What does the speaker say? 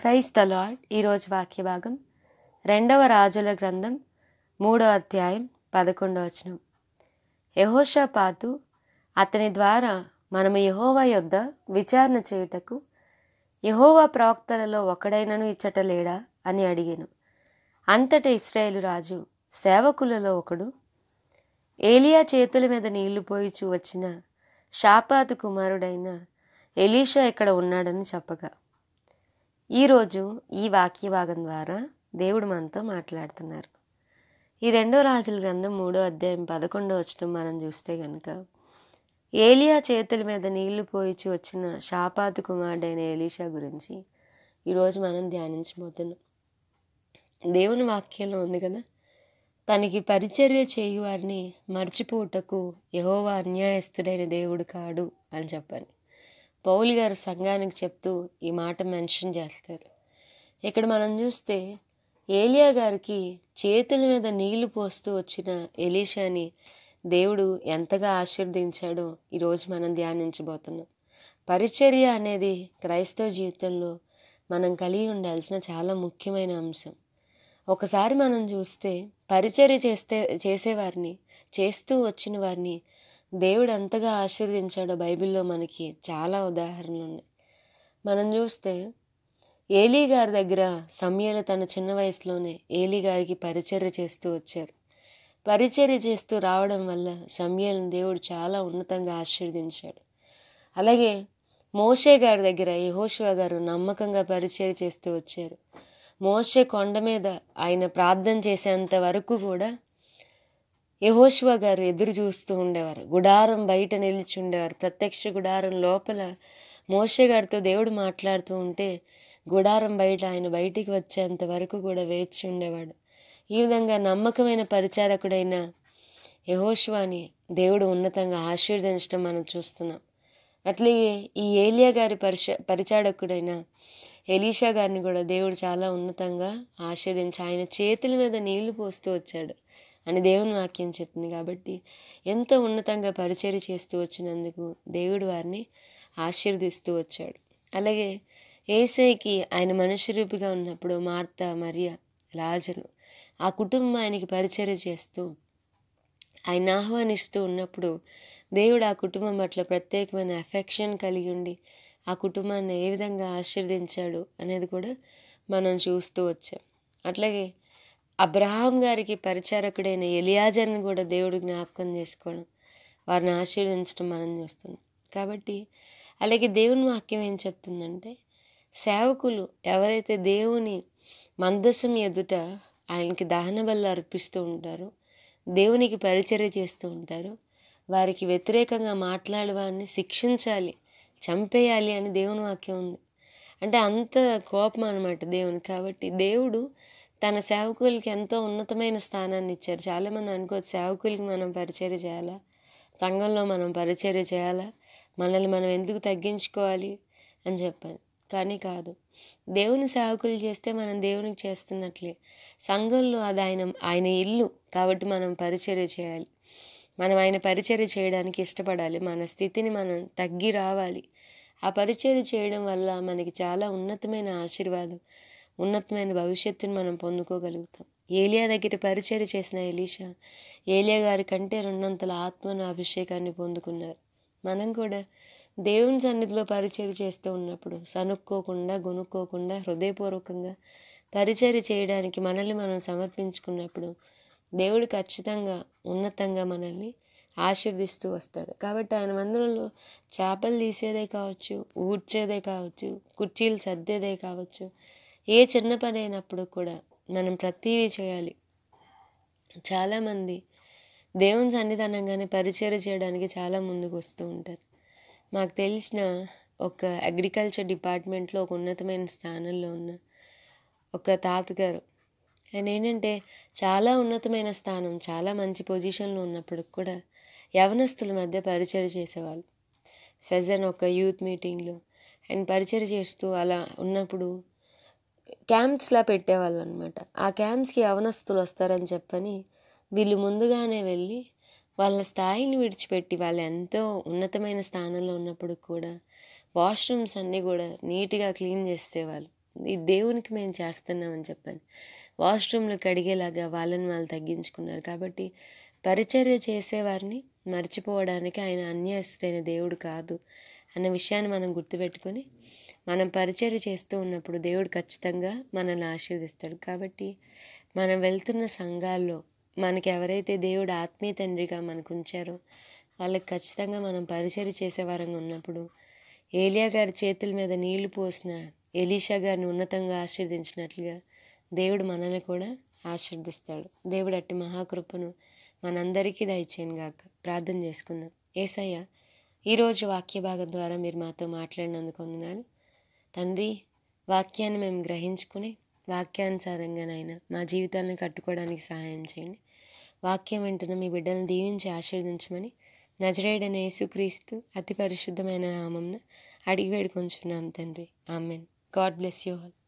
praise the lord ఈరోజు వాక్య భాగం రెండవ రాజుల గ్రంథం మూడో అధ్యాయం పదకొండవ వచనం యహోషాపాతు అతని ద్వారా మనము యహోవా యొద్ద విచారణ చేయుటకు యహోవా ప్రవక్తలలో ఒకడైనను ఇచ్చట లేడా అని అడిగాను అంతట ఇస్రాయేలు రాజు సేవకులలో ఒకడు ఏలియా చేతుల మీద నీళ్లు పోయిచూ వచ్చిన షాపాతు కుమారుడైన ఎలీషా ఇక్కడ ఉన్నాడని చెప్పగా ఈరోజు ఈ వాక్య భాగం ద్వారా దేవుడు మనతో మాట్లాడుతున్నారు ఈ రెండో రాజుల గ్రంథం మూడో అధ్యాయం పదకొండో వచ్చటం మనం చూస్తే కనుక ఏలియా చేతుల మీద నీళ్లు పోయిచి వచ్చిన షాపాతు కుమారుడైన ఎలీషా గురించి ఈరోజు మనం ధ్యానించబోతున్నాం దేవుని వాక్యంలో ఉంది కదా తనకి పరిచర్య చేయు వారిని మర్చిపోటకు యహోవా అన్యాయస్తుడైన దేవుడు కాడు అని చెప్పాను పౌలి గారు సంఘానికి చెప్తూ ఈ మాట మెన్షన్ చేస్తారు ఇక్కడ మనం చూస్తే ఏలియా గారికి చేతుల మీద నీళ్లు పోస్తూ వచ్చిన ఎలీషాని దేవుడు ఎంతగా ఆశీర్వదించాడో ఈరోజు మనం ధ్యానించబోతున్నాం పరిచర్య అనేది క్రైస్తవ జీవితంలో మనం కలిగి ఉండాల్సిన చాలా ముఖ్యమైన అంశం ఒకసారి మనం చూస్తే పరిచర్య చేస్తే చేసేవారిని చేస్తూ వచ్చిన వారిని దేవుడు ఎంతగా ఆశీర్వదించాడో బైబిల్లో మనకి చాలా ఉదాహరణలు ఉన్నాయి మనం చూస్తే ఏలీ గారి దగ్గర సమయాలు తన చిన్న వయసులోనే ఏలీ గారికి పరిచర్య చేస్తూ వచ్చారు పరిచర్య చేస్తూ రావడం వల్ల సమయాలను దేవుడు చాలా ఉన్నతంగా ఆశీర్వదించాడు అలాగే మోషే గారి దగ్గర యహోశివ గారు నమ్మకంగా పరిచర్య చేస్తూ వచ్చారు మోషే కొండ మీద ఆయన ప్రార్థన చేసేంత వరకు కూడా యహోశివ గారు ఎదురు చూస్తూ ఉండేవారు గుడారం బయట నిలిచి ఉండేవారు ప్రత్యక్ష గుడారం లోపల మోషే గారితో దేవుడు మాట్లాడుతూ ఉంటే గుడారం బయట ఆయన బయటికి వచ్చేంత వరకు కూడా వేచి ఉండేవాడు ఈ విధంగా నమ్మకమైన పరిచారకుడైన యహోశివాని దేవుడు ఉన్నతంగా ఆశీర్వదించడం మనం చూస్తున్నాం అట్లాగే ఈ ఏలియా గారి పరిచ పరిచారకుడైన ఎలీషా గారిని కూడా దేవుడు చాలా ఉన్నతంగా ఆశీర్వదించి ఆయన చేతుల మీద నీళ్లు పోస్తూ వచ్చాడు అని దేవుని వాక్యం చెప్తుంది కాబట్టి ఎంతో ఉన్నతంగా పరిచర్య చేస్తూ వచ్చినందుకు దేవుడు వారిని ఆశీర్దిస్తూ వచ్చాడు అలాగే ఏసైకి ఆయన మనుష్య రూపిగా ఉన్నప్పుడు మార్త మరియ లాజరు ఆ కుటుంబం ఆయనకి పరిచర్య చేస్తూ ఆయన ఆహ్వానిస్తూ ఉన్నప్పుడు దేవుడు ఆ కుటుంబం పట్ల ప్రత్యేకమైన అఫెక్షన్ కలిగి ఉండి ఆ కుటుంబాన్ని ఏ విధంగా ఆశీర్వదించాడు అనేది కూడా మనం చూస్తూ వచ్చాం అట్లాగే అబ్రహాం గారికి పరిచారకుడైన ఎలియాజర్ని కూడా దేవుడు జ్ఞాపకం చేసుకోవడం వారిని ఆశీర్వదించడం మనం చూస్తున్నాం కాబట్టి అలాగే దేవుని వాక్యం ఏం చెప్తుందంటే సేవకులు ఎవరైతే దేవుని మందసం ఎదుట ఆయనకి దహన బల్ల అర్పిస్తూ ఉంటారో దేవునికి పరిచర్య చేస్తూ ఉంటారో వారికి వ్యతిరేకంగా మాట్లాడే వారిని శిక్షించాలి చంపేయాలి అని దేవుని వాక్యం ఉంది అంటే అంత కోపం అనమాట దేవుని కాబట్టి దేవుడు తన సేవకులకి ఎంతో ఉన్నతమైన స్థానాన్ని ఇచ్చారు చాలామంది అనుకోవచ్చు సేవకులకి మనం పరిచర్య చేయాలా సంఘంలో మనం పరిచర్య చేయాలా మనల్ని మనం ఎందుకు తగ్గించుకోవాలి అని చెప్పాను కానీ కాదు దేవుని సేవకులు చేస్తే మనం దేవునికి చేస్తున్నట్లే సంఘంలో అది ఆయన ఆయన ఇల్లు కాబట్టి మనం పరిచర్య చేయాలి మనం ఆయన పరిచర్య చేయడానికి ఇష్టపడాలి మన స్థితిని మనం తగ్గి రావాలి ఆ పరిచర్య చేయడం వల్ల మనకి చాలా ఉన్నతమైన ఆశీర్వాదం ఉన్నతమైన భవిష్యత్తుని మనం పొందుకోగలుగుతాం ఏలియా దగ్గర పరిచర్య చేసిన ఎలీషా ఏలియా గారి కంటే రెండంతల ఆత్మను అభిషేకాన్ని పొందుకున్నారు మనం కూడా దేవుని సన్నిధిలో పరిచర్య చేస్తూ ఉన్నప్పుడు సనుక్కోకుండా గొనుక్కోకుండా హృదయపూర్వకంగా పరిచర్య చేయడానికి మనల్ని మనం సమర్పించుకున్నప్పుడు దేవుడు ఖచ్చితంగా ఉన్నతంగా మనల్ని ఆశీర్దిస్తూ వస్తాడు కాబట్టి ఆయన మందిరంలో చేపలు తీసేదే కావచ్చు ఊడ్చేదే కావచ్చు కుర్చీలు సర్దేదే కావచ్చు ఏ చిన్న పని అయినప్పుడు కూడా మనం ప్రతీదీ చేయాలి చాలామంది దేవుని సన్నిధానంగానే పరిచయం చేయడానికి చాలా ముందుకు వస్తూ ఉంటారు మాకు తెలిసిన ఒక అగ్రికల్చర్ డిపార్ట్మెంట్లో ఒక ఉన్నతమైన స్థానంలో ఉన్న ఒక తాతగారు ఆయన ఏంటంటే చాలా ఉన్నతమైన స్థానం చాలా మంచి పొజిషన్లో ఉన్నప్పుడు కూడా యవనస్తుల మధ్య పరిచయం చేసేవాళ్ళు ఫెజన్ ఒక యూత్ మీటింగ్లో ఆయన పరిచయం చేస్తూ అలా ఉన్నప్పుడు క్యాంప్స్లా పెట్టేవాళ్ళు అనమాట ఆ క్యాంప్స్కి యవనస్తులు వస్తారని చెప్పని వీళ్ళు ముందుగానే వెళ్ళి వాళ్ళ స్థాయిని విడిచిపెట్టి వాళ్ళు ఎంతో ఉన్నతమైన స్థానంలో ఉన్నప్పుడు కూడా వాష్రూమ్స్ అన్నీ కూడా నీట్గా క్లీన్ చేసేవాళ్ళు ఈ దేవునికి మేము చేస్తున్నామని చెప్పాను వాష్రూమ్లు కడిగేలాగా వాళ్ళని వాళ్ళు తగ్గించుకున్నారు కాబట్టి పరిచర్య చేసేవారిని మర్చిపోవడానికి ఆయన అన్యాయస్తుడైన దేవుడు కాదు అన్న విషయాన్ని మనం గుర్తుపెట్టుకొని మనం పరిచర్య చేస్తూ ఉన్నప్పుడు దేవుడు ఖచ్చితంగా మనల్ని ఆశీర్దిస్తాడు కాబట్టి మనం వెళ్తున్న సంఘాల్లో మనకి ఎవరైతే దేవుడు ఆత్మీయ తండ్రిగా మనకు ఉంచారో వాళ్ళకి ఖచ్చితంగా మనం పరిచర్య చేసే వారంగా ఉన్నప్పుడు ఏలియా గారి చేతుల మీద నీళ్లు పోసిన ఎలీషా గారిని ఉన్నతంగా ఆశీర్దించినట్లుగా దేవుడు మనల్ని కూడా ఆశీర్దిస్తాడు దేవుడు అట్టి మహాకృపను మనందరికీ దయచేయను గాక ప్రార్థన చేసుకుందాం ఏసయ్య ఈరోజు వాక్య భాగం ద్వారా మీరు మాతో మాట్లాడినందుకు వందనాలు తండ్రి వాక్యాన్ని మేము గ్రహించుకుని వాక్యానుసారంగానైనా మా జీవితాలను కట్టుకోవడానికి సహాయం చేయండి వాక్యం వింటున్న మీ బిడ్డలను దీవించి ఆశీర్వదించమని నజరేడని యేసుక్రీస్తు అతి పరిశుద్ధమైన నామంన అడిగి వేడుకొంచున్నాం తండ్రి amen God bless you all